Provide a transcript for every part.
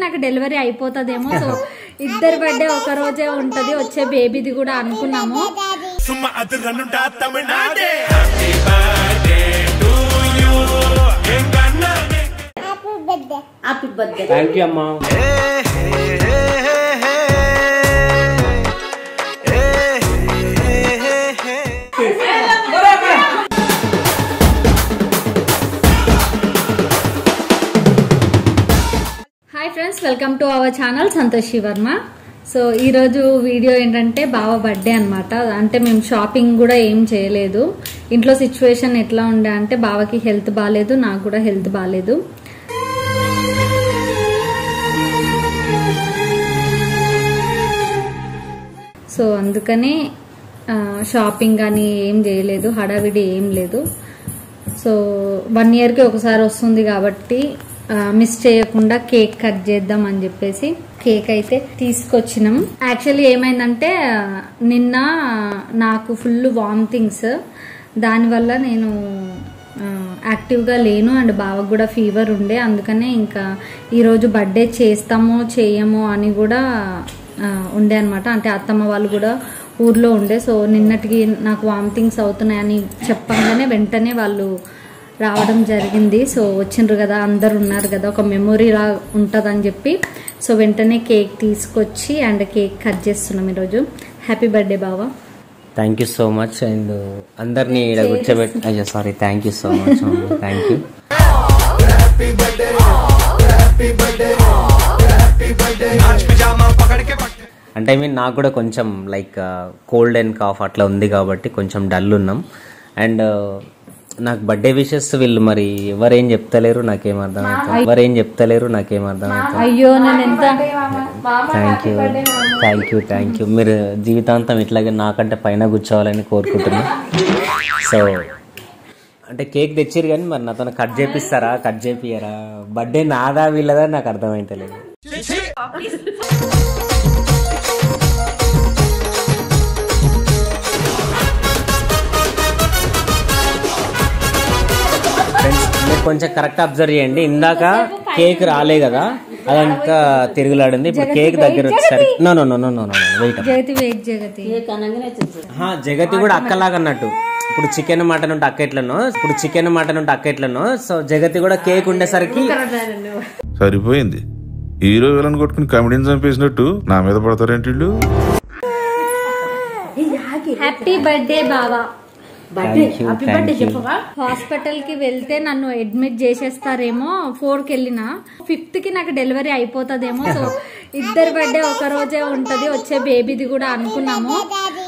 నాకు డెలివరీ అయిపోతుందేమో సో ఇద్దరి బర్త్డే ఒక రోజే ఉంటది వచ్చే బేబీది కూడా అనుకున్నాము சும்மா அது ரன்னுண்டா Tamil Nadu happy birthday to you எங்க அண்ணன் హ్యాపీ బర్త్డే థ్యాంక్ యూ అమ్మా hi friends welcome to our channel Santoshi Varma so ఈరోజు వీడియో ఏంటంటే బావ బర్త్డే అనమాట అంటే మేము షాపింగ్ కూడా ఏం చేయలేదు ఇంట్లో సిచ్యువేషన్ ఎట్లా ఉండే అంటే బావకి హెల్త్ బాగాలేదు నాకు కూడా హెల్త్ బాగాలేదు సో అందుకనే ఆ, షాపింగ్ కానీ ఏం చేయలేదు హడావిడి ఏం లేదు సో వన్ ఇయర్కి ఒకసారి వస్తుంది కాబట్టి ఆ, మిస్ చేయకుండా కేక్ కట్ చేద్దాం అని చెప్పేసి కేక్ అయితే తీసుకొచ్చినాం యాక్చువల్లీ ఏమైందంటే ఆ, నిన్న నాకు ఫుల్ వామిటింగ్స్ దానివల్ల నేను ఆ, యాక్టివ్గా లేను అండ్ బావకు కూడా ఫీవర్ ఉండే అందుకనే ఇంకా ఈరోజు బర్త్డే చేస్తామో చేయమో అని కూడా ఆ, ఉండే అనమాట అంటే అత్తమ్మ వాళ్ళు కూడా ఊర్లో ఉండే సో నిన్నటికి నాకు వామిటింగ్స్ అవుతున్నాయని చెప్పంగానే వెంటనే వాళ్ళు రావడం జరిగింది సో వచ్చిండ్రు కదా అందరు ఉన్నారు కదా ఒక మెమొరీ లా ఉంటుందని చెప్పి సో వెంటనే కేక్ తీసుకొచ్చి అండ్ కేక్ కట్ చేస్తున్నాం ఈరోజు హ్యాపీ బర్త్డే బావా thank you so much and అందరినీ ఇక్కడ కూర్చోబెట్టి అయ్యో sorry thank you so much thank you అంటే ఐ మీన్ నాకు కూడా కొంచెం లైక్ కోల్డ్ అండ్ కాఫ్ అట్లా ఉంది కాబట్టి కొంచెం డల్ ఉన్నాం అండ్ నాకు బర్త్డే విషెస్ వీళ్ళు మరి ఎవరేం చెప్తలేరు నాకేం అర్థం అవుతుంది ఎవరేం చెప్తలేరు నాకేం అర్థం అవుతుంది అయ్యో నేను ఎంత thank you thank you thank you మీరు జీవితాంతం ఇట్లాగే నాకంటే పైన కూర్చోవాలని కోరుకుంటున్నా సో అంటే కేక్ తెచ్చిరు కానీ మరి నాతో కట్ చేపిస్తారా కట్ చేపియరా బర్త్డే నాదా వీళ్ళదా నాకు అర్థమైతలేదు ఫ్రెండ్స్ మీరు కొంచెం కరెక్ట్ అబ్జర్వ్ చేయండి ఇందాక కేక్ రాలే కదా అదంతా తిరుగులాడింది ఇప్పుడు కేక్ దగ్గర వచ్చేసరికి no no no no no no wait Jagathi wait Jagathi cake అనగానే చూసారు ఆహా, జగతి కూడా అక్కలాగా అన్నట్టు ఇప్పుడు చికెన్ మటన్ ఉంటే అక్క ఎట్లనో ఇప్పుడు చికెన్ మటన్ ఉంటే అక్క ఎట్లనో సో జగతి కూడా కేక్ ఉండేసరికి సరిపోయింది హీరో విలన్ కొట్టుకుని కమెడీని చంపేసినట్టు నా మీద పడతారేంటి వీళ్ళు హ్యాపీ బర్త్డే బావా birthday Thank you, happy thank birthday you. చెప్పవా హాస్పిటల్ కి వెళ్తే నన్ను అడ్మిట్ చేసేస్తారేమో ఫోర్ కి వెళ్ళిన ఫిఫ్త్ కి నాకు డెలివరీ అయిపోతుందేమో సో ఇద్దరి బర్త్డే ఒక రోజే ఉంటది వచ్చే బేబీది కూడా అనుకున్నాము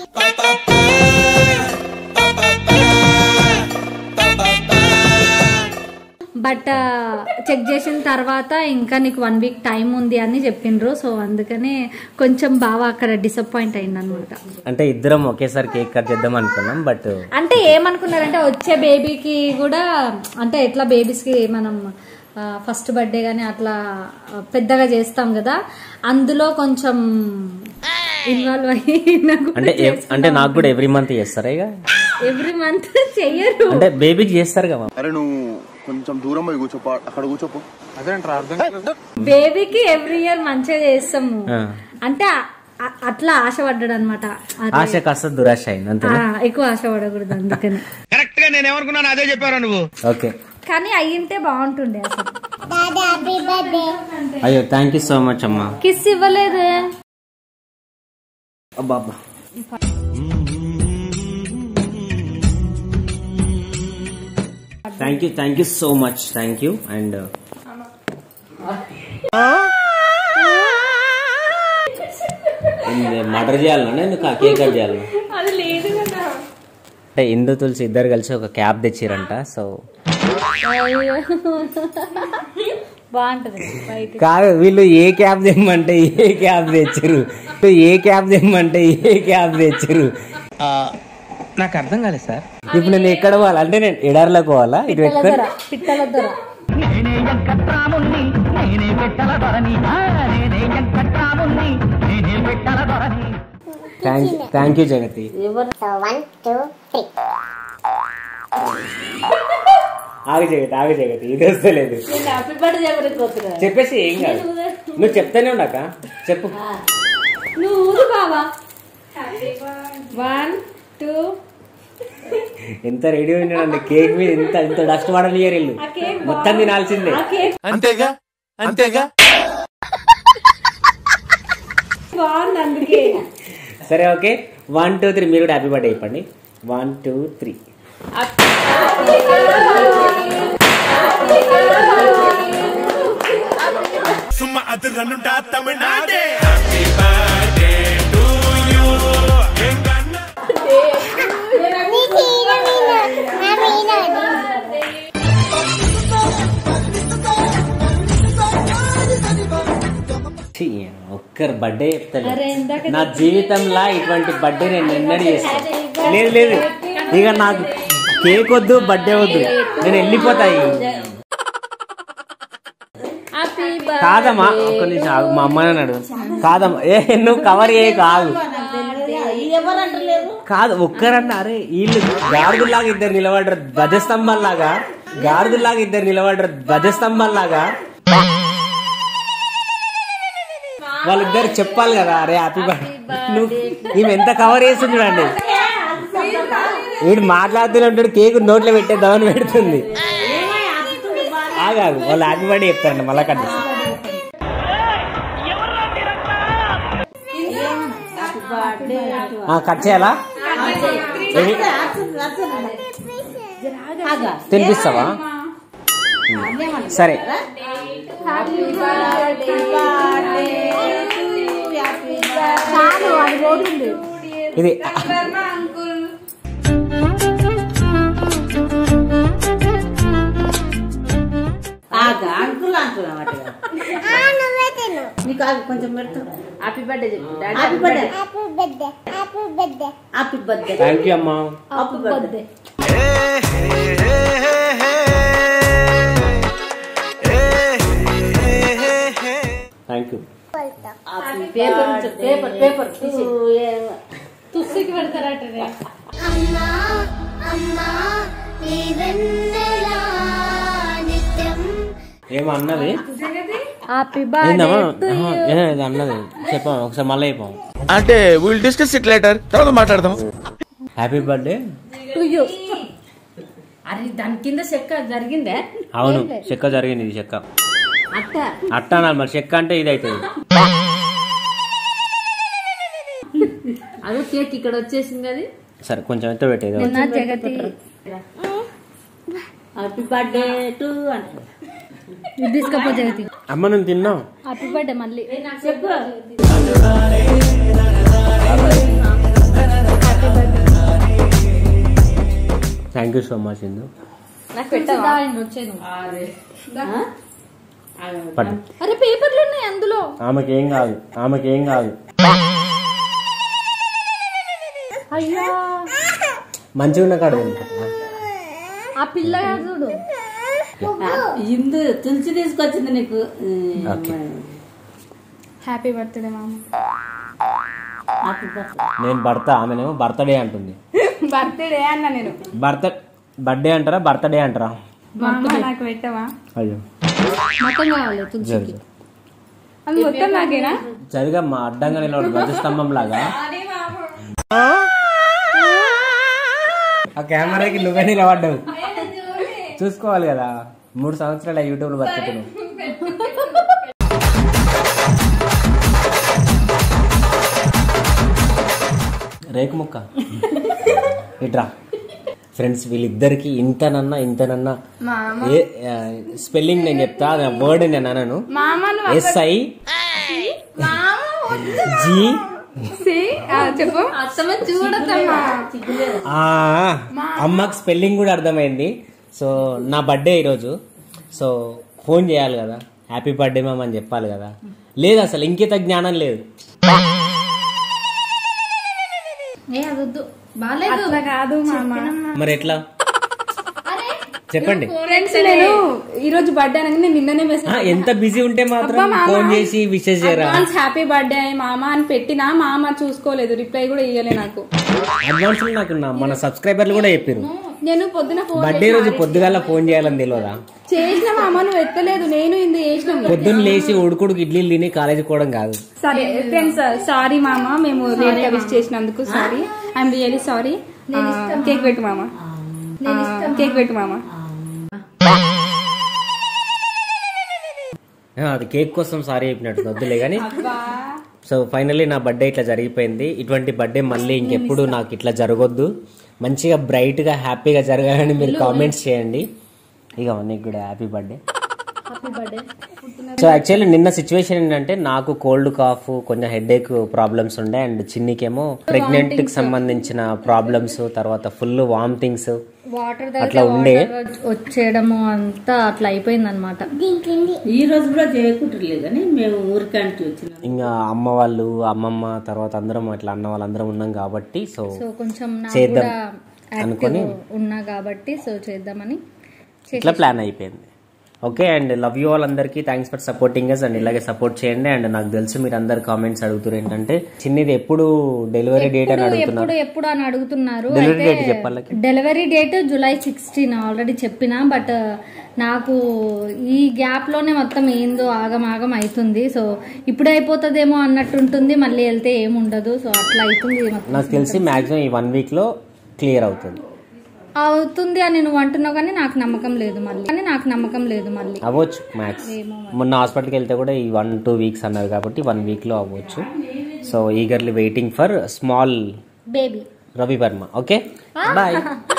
బట్ చెక్ చేసిన తర్వాత ఇంకా నీకు వన్ వీక్ టైం ఉంది అని చెప్పిండ్రు సో అందుకనే కొంచెం బాగా అక్కడ డిసప్పాయింట్ అయింది అనమాట అంటే ఇద్దరం ఒకేసారి కేక్ కట్ చేద్దాం అనుకున్నాం బట్ అంటే ఏమనుకున్నారంటే వచ్చే బేబీకి కూడా అంటే ఎట్లా బేబీస్ కి మనం ఫస్ట్ బర్త్డే గానీ అట్లా ఆ, పెద్దగా చేస్తాం కదా అందులో కొంచెం ఇన్వాల్వ్ అయ్యి నాకు అంటే ఎవ్- అంటే నాకు కూడా ఎవ్రీ మంత్ చేస్తారా ఇక ఎవ్రీ మంత్ చెయ్యరు అంటే బేబీకి చేస్తారు కదా అరే నువ్వు కొంచెం దూరం పోయి కూర్చోపో అక్కడ కూర్చోపో బేబీకి ఎవ్రీ ఇయర్ మంచిగా చేస్తాము ఆ. అంటే ఆ- ఆ- అట్లా ఆశపడ్డాడు అనమాట ఆశ కాస్త దురాశ అయింది అంతే ఎక్కువ ఆశపడకూడదు అందుకని కరెక్ట్ గా నేను ఏమనుకున్నాను అదే చెప్పారా నువ్వు ఓకే కానీ అయ్యింటే బాగుంటుండే అసలు అయ్యో థ్యాంక్ యూ సో మచ్ అమ్మా కిస్ ఇవ్వలేదే అబ్బా అబ్బా thank you thank you so much thank you and murder చేయాలన్నా నేను కేక్ కట్ చేయాలి అంటే ఇందు తులసి ఇద్దరు కలిసి ఒక క్యాబ్ తెచ్చిరంట సో అయ్యో. బాగుంటది బయట కాదు వీళ్ళు ఏ క్యాబ్ తెమ్మంటే ఏ క్యాబ్ తెచ్చారు ఏ క్యాబ్ తెమ్మంటే ఏ క్యాబ్ తెచ్చారు నాకు అర్థం కాలేదు సార్ ఇప్పుడు నేను ఎక్కడ పోవాలి అంటే నేను ఎడార్లోకి పోవాలా ఇటు పెట్టుకొని ధర పిట్టల ధర థ్యాంక్ థ్యాంక్ యూ జగతి ఎవరు ఆగు జగతి ఆగు జగతి ఇది వస్తలేదు నేను హ్యాపీ బర్త్డే చెప్పడానికి వస్తున్నా చెప్పేసి ఏం కాదు నువ్వు చెప్తానే ఉన్నాక చెప్పు నువ్వు ఊరు బావా వన్ టూ ఎంత రెడీ ఉన్నాడండి కేక్ మీద ఇంత ఇంత డస్ట్ పడనియరు ఇల్లు మొత్తం తినాల్సిందే అంతేగా అంతేగా బాగుంది అందుకే సరే ఓకే వన్ టూ త్రీ మీరు కూడా హ్యాపీ బర్త్డే చెప్పండి వన్ టూ త్రీ సుమ్మ అదురనుంటా తమిళనాడే హ్యాపీ బర్త్డే టు యు ఎంగన్న ఛీ, ఒక్కరు బర్త్డే చెప్తాను నా జీవితంలో ఇటువంటి బర్త్డే నేను ఎన్నడూ చేస్తాను లేదు లేదు ఇక నాకు కేక్ వద్దు బర్త్డే వద్దు నేను వెళ్ళిపోతాయి కాదమ్మా ఒక్క నిమిషం ఆగు, మా అమ్మ అన్నాడు కాదమ్మా ఏ నువ్వు కవర్ ఏ కాదు ఎవరు అంటలేరు కాదు ఒక్కరన్నా అరే వీళ్ళు గాడిదలాగా ఇద్దరు నిలబడరు ధ్వజస్తంభంలాగా గాడిదలాగా ఇద్దరు నిలబడరు ధ్వజస్తంభంలాగా వాళ్ళిద్దరు చెప్పాలి కదా అరే హ్యాపీ బర్త్డే నువ్వు ఈమె ఎంత కవర్ చేస్తుంది చూడండి వీడు మాట్లాడుతూనే ఉంటాడు కేక్ నోట్లో పెట్టేద్దామని పెడుతుంది ఆగాగు వాళ్ళు హ్యాపీ బర్త్డే చెప్తారండి మళ్ళా కట్ చేసి. ఆ, కట్ చేయాలా ఏది? తినిపిస్తావా సరే ఇది ఆగా అంకుల్ అంటున్నామాట నీకు ఆగు కొంచెం పెడతా హ్యాపీ బర్త్డే చెప్పు happy birthday happy birthday thank you అమ్మా happy birthday thank you paper ఉంచు, పేపర్ పేపర్ తీసి తుస్సికి పెడతారట అమ్మా అమ్మా నీ వెన్నెలా నిత్యం ఏమో అన్నది హ్యాపీ ఏందమ్మా ఆహా, ఏ, ఇది అన్నది చెప్పాము ఒకసారి మళ్ళీ చెప్పాము అంటే విల్ డిస్కస్ ఇట్ లేటర్ తర్వాత మాట్లాడదాం హ్యాపీ బర్త్డే టు యూ అరే దాని కింద చెక్క జరిగిందే అవును చెక్క జరిగింది ఇది చెక్క అట్ట అట్ట అనాలి మరి చెక్క అంటే ఇది అవుతుంది అదే కేక్ ఇక్కడ వచ్చేసింది అది సరే కొంచెం ఎంత పెట్టేది నా జగతి హ్యాపీ బర్త్డే టు అంటే ఇది తీసుకోపో జగతి అమ్మ నేను తిన్నావు హ్యాపీ బర్త్డే మళ్ళీ చెప్పు thank you so much Indu నాకు పెట్టవా వచ్చాను పట్టు అరే పేపర్లు ఉన్నాయి అందులో ఆమెకి ఏం కాదు ఆమెకి ఏం కాదు అయ్యా మంచిగా ఉన్న కాడ తింటా. ఆ పిల్ల కాదు చూడు ఇందు తులసి తీసుకొచ్చింది నీకు ఓకే. హ్యాపీ బర్త్డే మామ హ్యాపీ బర్త్డే నేను భర్త ఆమెనేమో బర్త్డే అంటుంది బర్త్డే అన్న నేను భర్త బర్త్డే అంటారా బర్త్డే అంటారా మామ నాకు పెట్టవా అయ్యో మొత్తం కావాలి తులసికి జరుగు అది మొత్తం నాకేనా జరిగమ్మా అడ్డంగా నిలబడు ధ్వజస్తంభం లాగా ఆ కెమెరాకి నువ్వే నిలబడ్డావు చూసుకోవాలి కదా మూడు సంవత్సరాలు యూట్యూబ్ లో బతుకుతున్నావు రేకు ముక్క ఇట్రా ఫ్రెండ్స్ వీళ్ళిద్దరికి ఇంతనన్నా ఇంతనన్నా ఏ స్పెల్లింగ్ నేను చెప్తా అది వర్డ్ నేను అనను ఎస్ఐ జి చెప్పు అత్తమ్మ చూడద్దమ్మా ఆ, అమ్మకి స్పెల్లింగ్ కూడా అర్థమైంది సో నా బర్త్డే ఈరోజు సో ఫోన్ చేయాలి కదా హ్యాపీ బర్త్డే మామ అని చెప్పాలి కదా లేదు అసలు ఇంకిత జ్ఞానం లేదు ఏ అదొద్దు బాగాలేదు అట్లా కాదు మామ మరి ఎట్లా చెప్పండి ఫ్రెండ్స్ నేను ఈ రోజు బర్త్డే అనగానే నిన్ననే ఆ, మెసేజ్ ఎంత బిజీ ఉంటే మాత్రం ఫోన్ చేసి విషెస్ చేయరా అడ్వాన్స్ హ్యాపీ బర్త్డే మామ అని పెట్టినా మామ చూసుకోలేదు రిప్లై కూడా ఇయ్యలే నాకు అడ్వాన్స్ నాకు నా- మన సబ్స్క్రైబర్లు కూడా చెప్పారు నేను పొద్దున ఫోన్ బర్త్డే రోజు పొద్దుగాల ఫోన్ చేయాలని తెలియదా చేసిన మామ నువ్వు ఎత్తలేదు నేను ఇందు చేసినాం పొద్దున్న లేచి ఉడుకుడుకు ఇడ్లీలు తిని కాలేజీకి పోవడం కాదు సరే ఫ్రెండ్స్ సారీ మామ మేము లేట్ గా విష్ చేసినందుకు sorry I'm really sorry cake పెట్టు మామ కేక్ పెట్టు మామ ఆ, అది కేక్ కోసం సారీ చెప్పినట్టు వద్దులే కానీ సో ఫైనల్లీ నా బర్త్డే ఇట్లా జరిగిపోయింది ఇటువంటి బర్త్డే మళ్ళీ ఇంకెప్పుడు నాకు ఇట్లా జరగొద్దు మంచిగా బ్రైట్గా హ్యాపీగా జరగాలని మీరు కామెంట్స్ చేయండి ఇక నీకు కూడా హ్యాపీ బర్త్డే సో యాక్చువల్లీ నిన్న సిచ్యువేషన్ ఏంటంటే నాకు కోల్డ్ కాఫ్ కొంచెం హెడ్ ప్రాబ్లమ్స్ ఉండే అండ్ చిన్నికేమో ప్రెగ్నెంట్ కి సంబంధించిన ప్రాబ్లమ్స్ తర్వాత ఫుల్ వామిటింగ్స్ వాటర్ అట్లా ఉండే వచ్చేయడము అంతా అట్లా అయిపోయింది అనమాట ఈ రోజు కూడా చేయకుంటలేదు కానీ మేము ఊరికంటే వచ్చినాం ఇంకా అమ్మ వాళ్ళు అమ్మమ్మ తర్వాత అందరం అట్లా అన్న వాళ్ళందరం ఉన్నాం కాబట్టి సో సో కొంచెం నాకు చేద్దాం కూడా అనుకొని యాక్టివ్ ఉన్నా కాబట్టి సో చేద్దామని ఇట్లా ప్లాన్ అయిపోయింది okay and love you all అందరికీ thanks for supporting us and ఇలాగే సపోర్ట్ చేయండి అండ్ నాకు తెలుసు మీరు అందరు కామెంట్స్ అడుగుతారు ఏంటంటే చిన్నది ఎప్పుడు డెలివరీ డేట్ అని ఎప్పుడు అడుగుతున్నారు ఎప్పుడు ఎప్పుడు అని అడుగుతున్నారు డెలివరీ అయితే డేట్ చెప్పాలకి delivery date July sixteen already చెప్పిన బట్ నాకు ఈ గ్యాప్ లోనే మొత్తం ఏందో ఆగం ఆగం అవుతుంది సో ఇప్పుడు అయిపోతుందేమో అన్నట్టు ఉంటుంది మళ్ళీ వెళ్తే ఏముండదు సో అట్లా అవుతుంది మొత్తం నాకు తెలిసి మాక్సిమం ఈ వన్ వీక్ లో క్లియర్ అవుతుంది అవుతుంది అని నువ్వు అంటున్నావు కానీ నాకు నమ్మకం లేదు మళ్ళీ కానీ నాకు నమ్మకం లేదు మళ్ళీ అవ్వచ్చు మ్యాక్స్ మొన్న హాస్పిటల్కి వెళ్తే కూడా ఈ వన్ టూ వీక్స్ అన్నారు కాబట్టి వన్ వీక్ లో అవ్వచ్చు so eagerly waiting for small baby Ravi Varma okay bye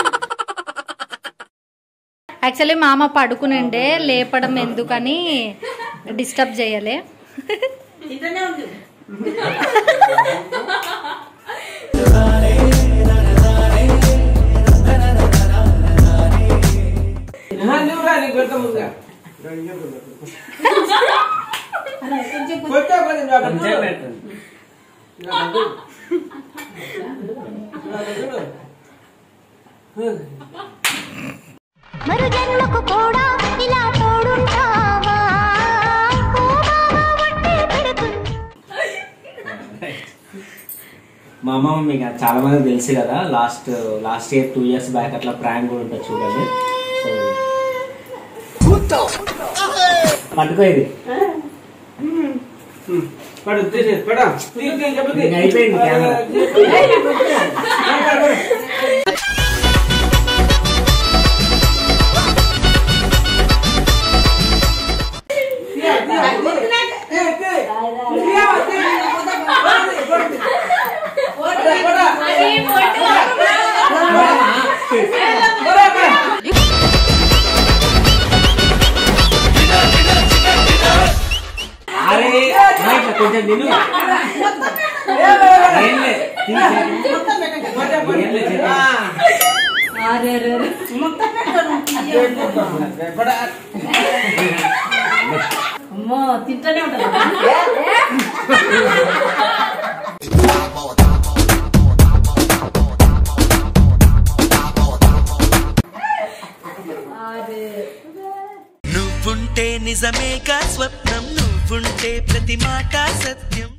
actually మామ పడుకునండే లేపడం ఎందుకని డిస్టర్బ్ చేయలే మరు జన్మకు కూడా ఇలా తోడుంటావా ఓ మామ ఒట్టే పెడుతుంది మా అమ్మ మీకు చాలా మంది తెలుసు కదా last last year two years back అట్లా ప్రాంక్ కూడా ఉంటుంది చూడండి సో పట్టుకో ఇది ఇంకా అయిపోయింది కెమెరా అరే అమ్మ, ఇట్లా కొంచెం తిను ఏంలే, తీసేయండి. ఏంలే, చెప్పండి. అమ్మో తింటూనే ఉంటుంది నువ్వుంటే నిజమేగా స్వప్నం నువ్వుంటే ప్రతి మాట సత్యం